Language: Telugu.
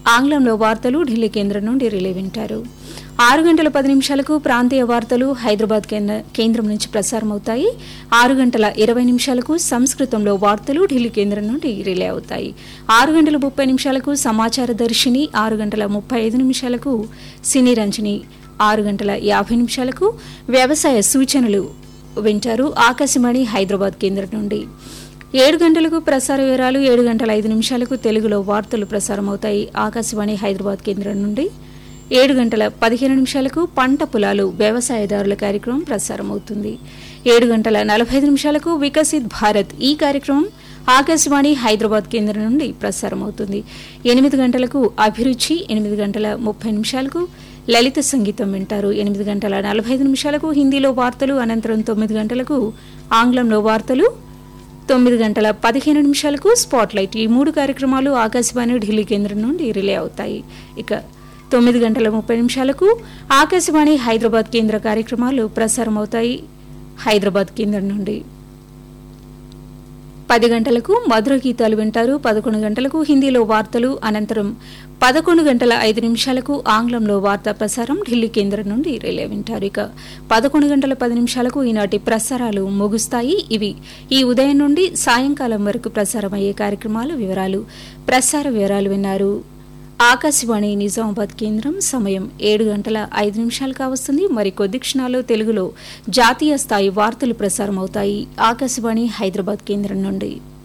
ఆంగ్లంలో వార్తలు ఢిల్లీ కేంద్రం నుండి రిలే వింటారు ఆరు గంటల పది నిమిషాలకు ప్రాంతీయ వార్తలు హైదరాబాద్ కేంద్ర- కేంద్రం నుంచి ప్రసారమవుతాయి ఆరు గంటల ఇరవై నిమిషాలకు సంస్కృతంలో వార్తలు ఢిల్లీ కేంద్రం నుండి రిలే అవుతాయి ఆరు గంటల ముప్పై నిమిషాలకు సమాచార దర్శిని ఆరు గంటల ముప్పై ఐదు నిమిషాలకు సినీ రంజని ఆరు గంటల యాభై నిమిషాలకు వ్యవసాయ సూచనలు వింటారు ఆకాశవాణి హైదరాబాద్ కేంద్రం నుండి ఏడు గంటలకు ప్రసార వివరాలు ఏడు గంటల ఐదు నిమిషాలకు తెలుగులో వార్తలు ప్రసారమవుతాయి ఆకాశవాణి హైదరాబాద్ కేంద్రం నుండి ఏడు గంటల పదిహేను నిమిషాలకు పంట పొలాలు వ్యవసాయదారుల కార్యక్రమం ప్రసారమవుతుంది ఏడు గంటల నలభై ఐదు నిమిషాలకు వికసిత్ భారత్ ఈ కార్యక్రమం ఆకాశవాణి హైదరాబాద్ కేంద్రం నుండి ప్రసారమవుతుంది ఎనిమిది గంటలకు అభిరుచి ఎనిమిది గంటల ముప్పై నిమిషాలకు లలిత సంగీతం వింటారు ఎనిమిది గంటల నలభై ఐదు నిమిషాలకు హిందీలో వార్తలు అనంతరం తొమ్మిది గంటలకు ఆంగ్లంలో వార్తలు తొమ్మిది గంటల పదిహేను నిమిషాలకు స్పాట్లైట్ ఈ మూడు కార్యక్రమాలు ఆకాశవాణి ఢిల్లీ కేంద్రం నుండి రిలే అవుతాయి ఇక తొమ్మిది గంటల ముప్పై నిమిషాలకు ఆకాశవాణి హైదరాబాద్ కేంద్ర కార్యక్రమాలు ప్రసారమవుతాయి హైదరాబాద్ కేంద్రం నుండి పది గంటలకు మధుర గీతాలు వింటారు పదకొండు గంటలకు హిందీలో వార్తలు అనంతరం పదకొండు గంటల ఐదు నిమిషాలకు ఆంగ్లంలో వార్తా ప్రసారం ఢిల్లీ కేంద్రం నుండి రిలే వింటారు ఇక పదకొండు గంటల పది నిమిషాలకు ఈనాటి ప్రసారాలు ముగుస్తాయి ఇవి ఈ ఉదయం నుండి సాయంకాలం వరకు ప్రసారమయ్యే కార్యక్రమాల వివరాలు ప్రసార వివరాలు విన్నారు ఆకాశవాణి నిజామాబాద్ కేంద్రం సమయం ఏడు గంటల ఐదు నిమిషాలు కావస్తుంది మరి కొద్ది క్షణాల్లో తెలుగులో జాతీయ స్థాయి వార్తలు ప్రసారమవుతాయి ఆకాశవాణి హైదరాబాద్ కేంద్రం నుండి